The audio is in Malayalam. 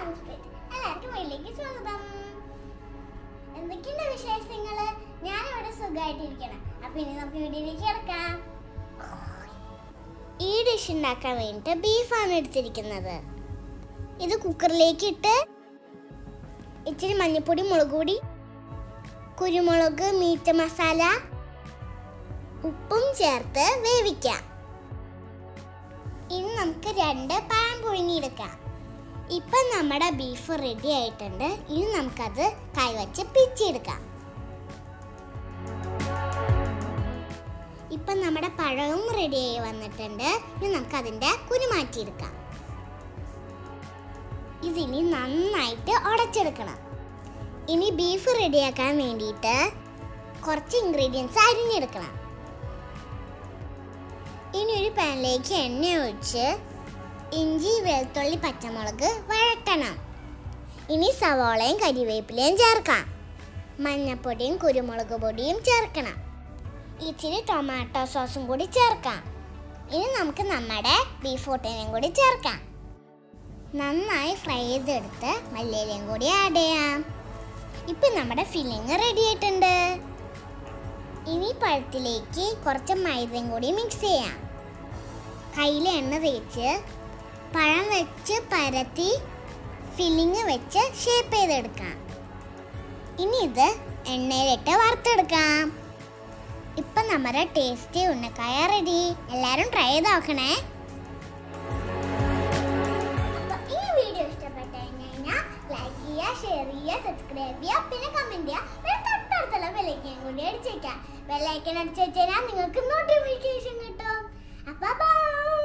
ഹോംസ്പേറ്റ് എല്ലാവർക്കും വീട്ടിലേക്ക് സ്വാഗതം എന്തൊക്കെയുണ്ട് വിശേഷങ്ങള് ഞാൻ ഇവിടെ സുഖമായിട്ടിരിക്കണം അപ്പൊ ഇനി നമുക്ക് വീഡിയോയിലേക്ക് കിടക്കാം ഈ ഡിഷ് ഉണ്ടാക്കാൻ വേണ്ടിയിട്ട് ബീഫാണ് എടുത്തിരിക്കുന്നത് ഇത് കുക്കറിലേക്ക് ഇട്ട് ഇച്ചിരി മഞ്ഞൾപ്പൊടി മുളക് പൊടി കുരുമുളക് മീറ്റ് മസാല ഉപ്പും ചേർത്ത് വേവിക്കാം ഇനി നമുക്ക് രണ്ട് പഴം പുഴുങ്ങിയെടുക്കാം ഇപ്പം നമ്മുടെ ബീഫ് റെഡി ആയിട്ടുണ്ട് ഇനി നമുക്കത് കൈവച്ച് പിച്ചെടുക്കാം ഇപ്പം നമ്മുടെ പഴവും റെഡിയായി വന്നിട്ടുണ്ട് ഇനി നമുക്ക് അതിൻ്റെ കുരു മാറ്റിയെടുക്കാം ഇതിനി നന്നായിട്ട് ഉടച്ചെടുക്കണം ഇനി ബീഫ് റെഡിയാക്കാൻ വേണ്ടിയിട്ട് കുറച്ച് ഇൻഗ്രീഡിയൻസ് അരിഞ്ഞെടുക്കണം ഇനി ഒരു പാനിലേക്ക് എണ്ണ ഒഴിച്ച് ഇഞ്ചി വെളുത്തുള്ളി പച്ചമുളക് വഴറ്റണം ഇനി സവോളയും കരിവേപ്പിലയും ചേർക്കാം മഞ്ഞപ്പൊടിയും കുരുമുളക് പൊടിയും ചേർക്കണം ഇച്ചിരി ടൊമാറ്റോ സോസും കൂടി ചേർക്കാം ഇനി നമുക്ക് നമ്മുടെ ബീഫ് ഒട്ടനെയും കൂടി ചേർക്കാം നന്നായി ഫ്രൈ ചെയ്തെടുത്ത് മല്ലിയിലയും കൂടി ആഡ് ചെയ്യാം ഇപ്പം നമ്മുടെ ഫില്ലിങ് റെഡി ആയിട്ടുണ്ട് ഇനി പഴത്തിലേക്ക് കുറച്ച് മൈദയും കൂടി മിക്സ് ചെയ്യാം കയ്യിൽ എണ്ണ തേച്ച് പഴം വെച്ച് പരത്തി ഫില്ലിങ് വെച്ച് ഷേപ്പ് ചെയ്തെടുക്കാം ഇനി ഇത് എണ്ണയിലിട്ട് വറുത്തെടുക്കാം ഇപ്പം നമ്മുടെ ടേസ്റ്റി ഉന്നക്കായ റെഡി എല്ലാവരും ട്രൈ ചെയ്ത് നോക്കണേ ഈ വീഡിയോ ഇഷ്ടപ്പെട്ടു കഴിഞ്ഞാൽ ലൈക്ക് ചെയ്യുക ഷെയർ ചെയ്യുക സബ്സ്ക്രൈബ് ചെയ്യുക പിന്നെ കമന്റ് ചെയ്യുക പിന്നെ തൊട്ടടുത്തുള്ള ബെല്ലൈക്കൻ കൂടി അടിച്ചേക്കാം ബെല്ലൈക്കൻ അടിച്ചു വെച്ചാൽ നിങ്ങൾക്ക് നോട്ടിഫിക്കേഷൻ കിട്ടും അപ്പൊ ബൈ